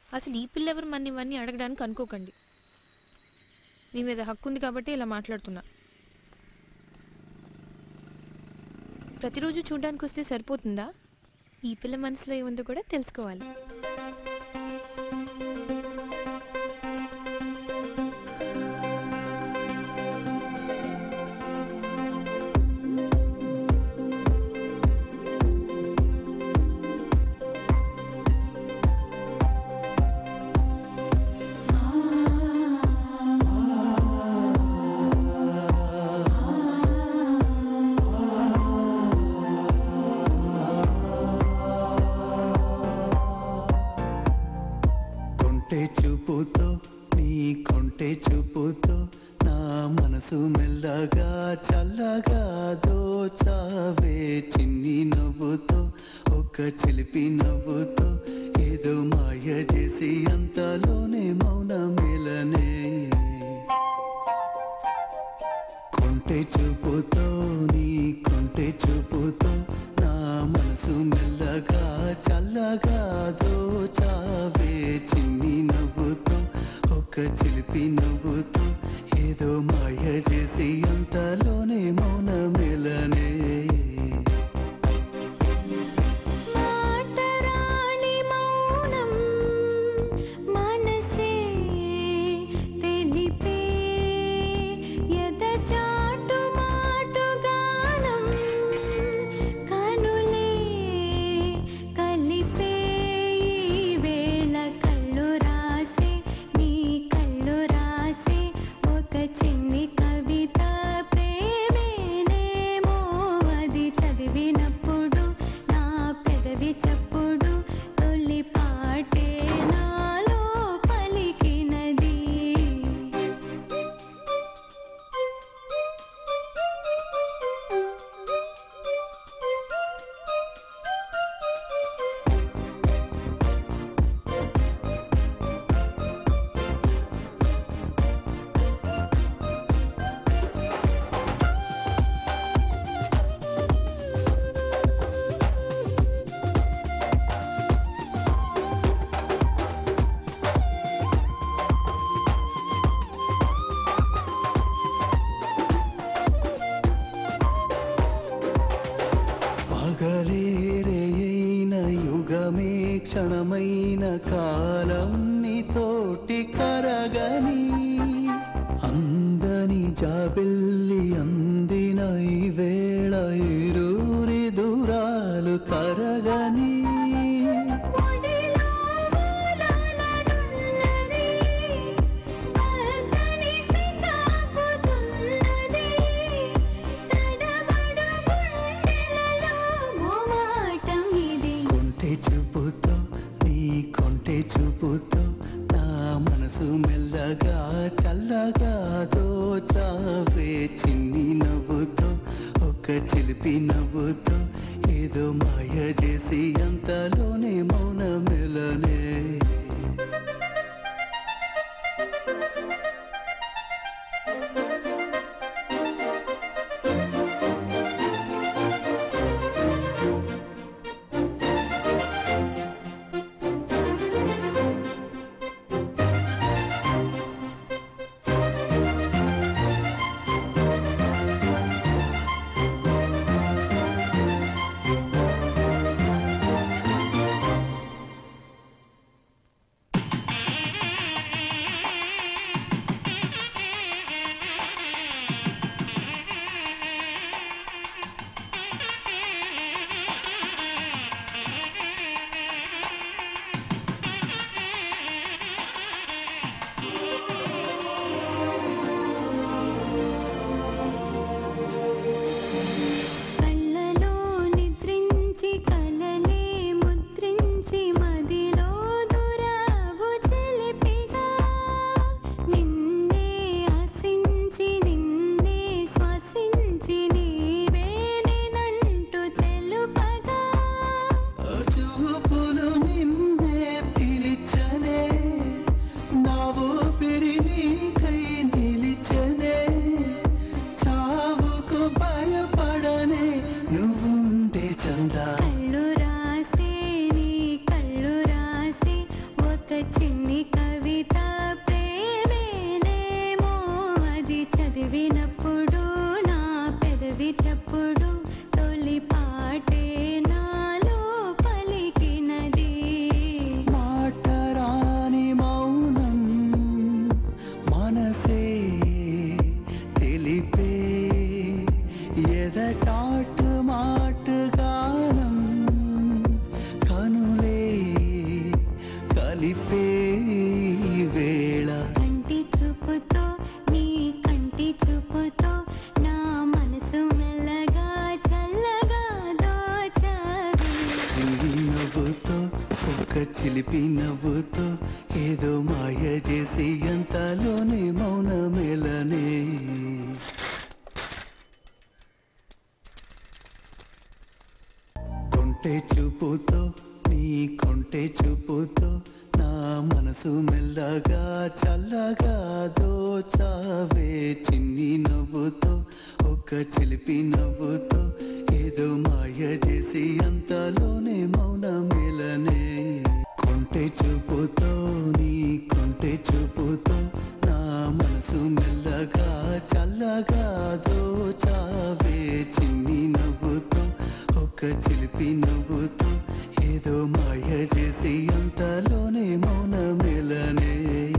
అసలు ఈ పిల్ల ఎవరు మన ఇవన్నీ అడగడానికి అనుకోకండి మీ మీద హక్కు ఉంది కాబట్టి ఇలా మాట్లాడుతున్నా ప్రతిరోజు చూడడానికి వస్తే సరిపోతుందా ఈ పిల్ల మనసులో ఏముందో కూడా తెలుసుకోవాలి కొంటె చూపుతో నీ కొంటె చూపుతో నా మనసు మెల్లగా చల్లగా దోచావే చిన్ని నవ్వుతో ఒక చిలిపి నవ్వుతో ఏదో మాయ చేసి అంతలోనే మౌన మేలనే కొంటె చూపుతో నీ కొంటె చూపుతో నా మనసు మెల్లగా చల్లగా దోచావే చిన్ని నవ్వుతో ఒక చిలిపి నవ్వుతో ఏదో మాయ చేసి అంతలోనే మౌన మెలనే మాటరాని మౌనం మనసే తెలిపే ఎదచాటు మాటుగానం కనులే కలిపే ఈ వేళ కళ్ళు రాసే నీ కళ్ళు రాసే ఒక చిన్ని కవిత ప్రేమేనేమో అది చదివినప్పుడు నా పెదవి చప్పుడు తొలి పాటే నాలో పలికినది పగలేరైన యుగమే క్షణమైన కాలం నీతోటి కరగని అందని జాబిల్లి అందిన ఈ వేళ ఇరూరి దూరాలు తరగని ఒడిలో మూలాలనున్నది అతని సితాపుతున్నది తడబడు గుండెలలో మోమాటం ఇది కొంటె చూపుతో నీ కొంటె చూపుతో నా మనసు మెల్లగా చల్లగా దోచావే చిన్ని నవ్వుతో ఒక చిలిపి నవ్వుతో ఏదో మాయ చేసి అంతలోనే మౌన మెలనే కలిపే ఈ వేళ కంటి చూపుతో నీ కంటి చూపుతో నా మనసు మెల్లగా చల్లగా దోచావే చిన్ని నవ్వుతో ఒక్క చిలిపి నవ్వుతో ఏదో మాయ చేసి అంతలోనే మౌనమేలనే కొంటె చూపుతో నీ కొంటె చూపుతో నా మనసు మెల్లగా చల్లగా దోచావే చిన్ని నవ్వుతో ఒక చిలిపి నవ్వుతో ఏదో మాయ చేసి అంతలోనే మౌన మేలనే కొంటె చూపుతో నీ కొంటె చూపుతో నా మనసు మెల్లగా చల్లగా దోచావే చిన్ని నవ్వుతో ఒక చిలిపి నవ్వుతో ఏదో మాయ చేసి అంతలోనే మౌన మెలనే